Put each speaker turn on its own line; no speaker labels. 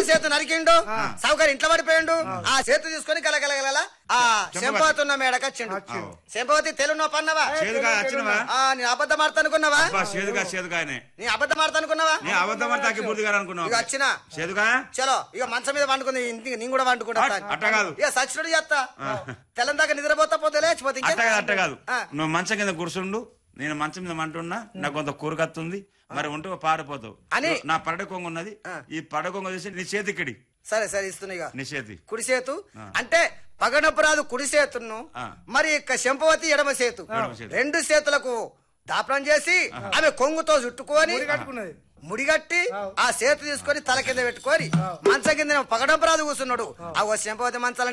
చేతు నరికిండు సౌకర్యం ఇంట్లో పడిపోయిండు ఆ చేతు తీసుకొని గలగలగల ఆ శంభవతి ఉన్న మేడకొచ్చిండు శంభవతి తెలుగు పన్నవా
చేదుగా వచ్చినవా
ఆ నీ అబద్ధం ఆడతా అనుకున్నావా
అబ్బా చేదుగా చేదుగానే
నీ అబద్ధం ఆడతా అనుకున్నావా
నీ అబద్ధం అంటే తగ్గి బుద్ధిగా అనుకున్నావు
ఇక వచ్చిన
చేదుగా
చలో ఇక మంచం మీద వండుకుంది ఇంటికి నేను కూడా వండుకుంటా
అట్- అట్ట కాదు.
ఇక సచ్చినోడు చేస్తా తెల్లం దాకా నిద్రపోతా పోతే లేచిపోతే
అట్ట కాదు అట్ట కాదు
ఆ.
నువ్వు మంచం కింద కూర్చుండు నేను మంచం మీద మంటున్నా నాకు కొంత కూరకత్తుంది మరి ఉంటే పారిపోతావు
అని-
నా పరడ కొంగ ఉన్నది ఈ పరడ కొంగ తీసి నీ చేతి ఇక్కడి
సరే సరే ఇస్తున్నా ఇక
నీ చేతి
కుడి చేతు అంటే పగనపురాదు కుడి చేతును
ఆ.
మరి ఇక శంపవతి ఎడమ చేతు
ఎడమ చేతు.
రెండు చేతులకు దాపనం చేసి ఆమె కొంగుతో చుట్టుకొని
కట్టుకున్నది
ముడిగట్టి ఆ చేతు తీసుకొని తల కింద పెట్టుకొని మంచం కింద పగడంపరాదు కూర్చున్నాడు ఆ శంపవతి మంచాల